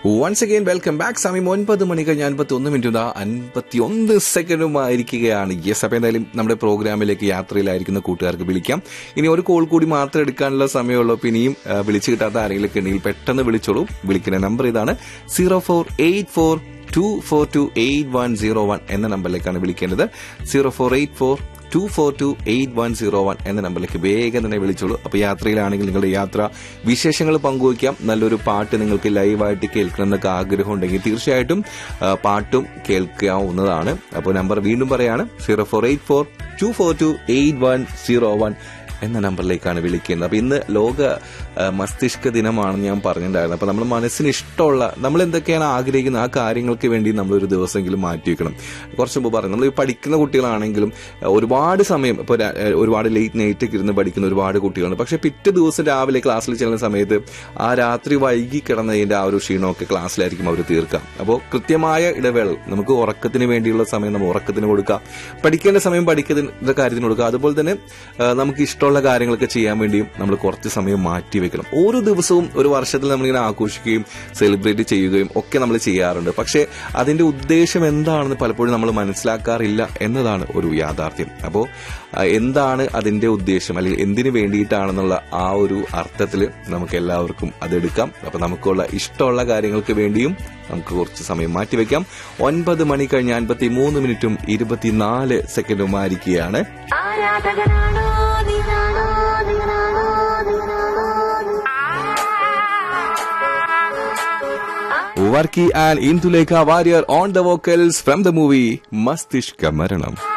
once again welcome back സമയം ഒൻപത് മണി കഴിഞ്ഞ് അൻപത്തി ഒന്ന് മിനിറ്റ് അൻപത്തി ഒന്ന് സെക്കൻഡുമായിരിക്കുകയാണ് യെസ് അപ്പം എന്തായാലും നമ്മുടെ പ്രോഗ്രാമിലേക്ക് യാത്രയിലായിരിക്കുന്ന കൂട്ടുകാർക്ക് വിളിക്കാം ഇനി ഒരു കോൾ കൂടി മാത്രം എടുക്കാനുള്ള സമയമുള്ളൂ അപ്പോൾ ഇനിയും ആ, വിളിച്ചു കിട്ടാത്ത ആരെങ്കിലും ഒക്കെ ഉണ്ടെങ്കിൽ പെട്ടെന്ന് വിളിച്ചോളൂ വിളിക്കുന്ന നമ്പർ ഇതാണ് zero four eight four two four two eight one zero one എന്ന നമ്പറിലേക്കാണ് വിളിക്കേണ്ടത് zero four eight four two four two eight one zero one എന്ന നമ്പറിലേക്ക് വേഗം തന്നെ വിളിച്ചോളൂ അപ്പോൾ യാത്രയിലാണെങ്കിൽ നിങ്ങളുടെ യാത്ര വിശേഷങ്ങൾ പങ്കുവയ്ക്കാം നല്ലൊരു പാട്ട് നിങ്ങൾക്ക് ലൈവായിട്ട് കേൾക്കണം എന്നൊക്കെ ആഗ്രഹം ഉണ്ടെങ്കിൽ തീർച്ചയായിട്ടും ആ, പാട്ടും കേൾക്കാവുന്നതാണ് അപ്പോൾ നമ്പർ വീണ്ടും പറയാണ് zero four eight four two four two eight one zero one എന്ന നമ്പറിലേക്കാണ് വിളിക്കുന്നത് അപ്പൊ ഇന്ന് ലോക ആ, മസ്തിഷ്ക ദിനമാണെന്ന് ഞാൻ പറഞ്ഞിട്ടുണ്ടായിരുന്നു അപ്പൊ നമ്മൾ മനസ്സിന് ഇഷ്ടമുള്ള നമ്മൾ എന്തൊക്കെയാണ് ആഗ്രഹിക്കുന്നത് ആ കാര്യങ്ങൾക്ക് വേണ്ടി നമ്മൾ ഒരു ദിവസമെങ്കിലും മാറ്റി വെക്കണം കുറച്ച് മുമ്പ് പറഞ്ഞു നമ്മൾ ഈ പഠിക്കുന്ന കുട്ടികളാണെങ്കിലും ആ, ഒരുപാട് സമയം ഇപ്പോൾ ഒരുപാട് ലേറ്റ് നൈറ്റൊക്കെ ഇരുന്ന് പഠിക്കുന്ന ഒരുപാട് കുട്ടികളുണ്ട് പക്ഷെ പിറ്റേ ദിവസം രാവിലെ ക്ലാസ്സിൽ ചെല്ലുന്ന സമയത്ത് ആ രാത്രി വൈകി കിടന്നതിന്റെ ആ ഒരു ക്ഷീണമൊക്കെ ക്ലാസ്സിലായിരിക്കും അവർ തീർക്കാം അപ്പോൾ കൃത്യമായ ഇടവേള നമുക്ക് ഉറക്കത്തിന് വേണ്ടിയുള്ള സമയം നമ്മൾ ഉറക്കത്തിന് കൊടുക്കാം പഠിക്കേണ്ട സമയം പഠിക്കുന്ന കാര്യത്തിന് കൊടുക്കുക അതുപോലെ തന്നെ ആ, നമുക്ക് ഇഷ്ടമുള്ള കാര്യങ്ങളൊക്കെ ചെയ്യാൻ വേണ്ടിയും നമ്മൾ കുറച്ച് സമയം മാറ്റി വെക്കണം ഓരോ ദിവസവും ഒരു വർഷത്തിൽ നമ്മളിങ്ങനെ ആഘോഷിക്കുകയും സെലിബ്രേറ്റ് ചെയ്യുകയും ഒക്കെ നമ്മൾ ചെയ്യാറുണ്ട് പക്ഷേ അതിന്റെ ഉദ്ദേശം എന്താണെന്ന് പലപ്പോഴും നമ്മൾ മനസ്സിലാക്കാറില്ല എന്നതാണ് ഒരു യാഥാർത്ഥ്യം അപ്പോൾ എന്താണ് അതിന്റെ ഉദ്ദേശം അല്ലെങ്കിൽ എന്തിനു വേണ്ടിയിട്ടാണെന്നുള്ള ആ ഒരു അർത്ഥത്തിൽ നമുക്ക് എല്ലാവർക്കും അതെടുക്കാം അപ്പൊ നമുക്കുള്ള ഇഷ്ടമുള്ള കാര്യങ്ങൾക്ക് വേണ്ടിയും നമുക്ക് കുറച്ച് സമയം മാറ്റിവെക്കാം ഒൻപത് മണി കഴിഞ്ഞ് അൻപത്തി മൂന്ന് മിനിറ്റും ഇരുപത്തിനാല് സെക്കൻഡും ആയിരിക്കുകയാണ് ആരാധകനാണോ നീനാണോ നീനാണോ നീനാണോ Varkey and Indulekha Warrier on the vocals from the movie Masthishka മരണം